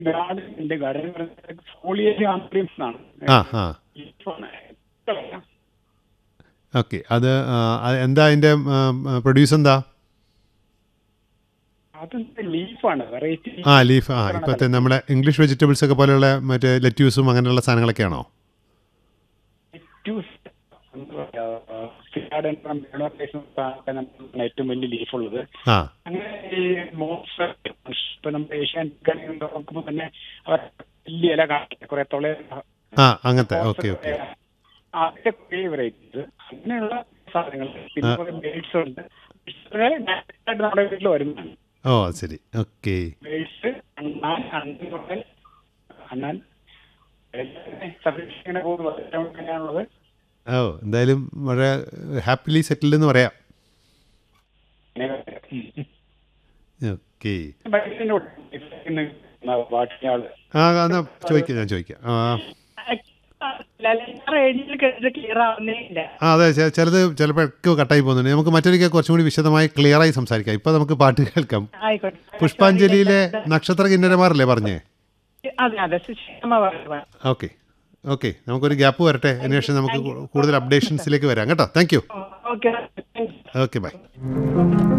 Garden garden foliage ആംപ്രിയംസ് എന്നാണ് ആ ആ ലീഫാണ്. എത്ര വില? ഓക്കെ അത് ആ, അത് എന്താ അതിൻ്റെ പ്രൊഡ്യൂസ് എന്താ അതെന്ത് ലീഫാണ് വെറൈറ്റി ആ ലീഫ് ആ ഇപ്പോഴത്തെ നമ്മുടെ ഇംഗ്ലീഷ് വെജിറ്റബിൾസ് ഒക്കെ പോലെയുള്ള മറ്റേ ലെറ്റ്യൂസും അങ്ങനെയുള്ള സാധനങ്ങളൊക്കെയാണോ ഏറ്റവും വലിയ ലീഫ് ഉള്ളത് ആ അങ്ങനെ ഈ മോസ് ഇപ്പൊ നമ്മുടെ ഏഷ്യൻ നോക്കുമ്പോൾ തന്നെ അവർ വലിയ ഇല കാണില്ല കുറെ തൊള ആ അങ്ങനത്തെ ഓക്കെ ഓക്കെ അതിന്റെ കുറേ വെറൈറ്റീസ് അങ്ങനെയുള്ള സാധനങ്ങൾ പിന്നെ കുറെ ബേഡ്സ് ഉണ്ട് Birds ആയിട്ട് നമ്മുടെ വീട്ടിൽ വരുന്നതാണ് ഓ അത് ശരി ഓക്കെ ബേഡ്സ് അണ്ണാൻ അണ്ണൻ കുട്ടൻ അണ്ണാൻ സബ്ജക്ട് ഇങ്ങനെ പോകുന്നു എങ്ങനെയാണുള്ളത് ഓ എന്തായാലും വളരെ ഹാപ്പിലി സെറ്റിൽഡ് എന്ന് പറയാം ഓക്കെ വാട്ടിയാള് ആ എന്നാ ചോദിക്കാം ഞാൻ ചോദിക്കാം ആ റേഡിയോയിൽ കേട്ടിട്ട് ക്ലിയർ ആവുന്നേ ഇല്ല ആ അതെ ചെ- ചിലത് ചിലപ്പോൾ ഒക്കെ കട്ടായി പോകുന്നുണ്ട് നമുക്ക് മറ്റൊരിക്കൽ കുറച്ചും കൂടി വിശദമായി ക്ലിയറായി സംസാരിക്കാം ഇപ്പം നമുക്ക് പാട്ട് കേൾക്കാം ആയിക്കോട്ടെ പുഷ്പാഞ്ജലിയിലെ നക്ഷത്ര കിന്നരമാരല്ലേ പറഞ്ഞേ അതെ അതെ സുഷമ പറഞ്ഞു ഓക്കെ ഓക്കെ നമുക്കൊരു ഗ്യാപ്പ് വരട്ടെ അതിനുശേഷം നമുക്ക് കൂടുതൽ അപ്ഡേഷൻസിലേക്ക് വരാം കേട്ടോ thank you okay okay by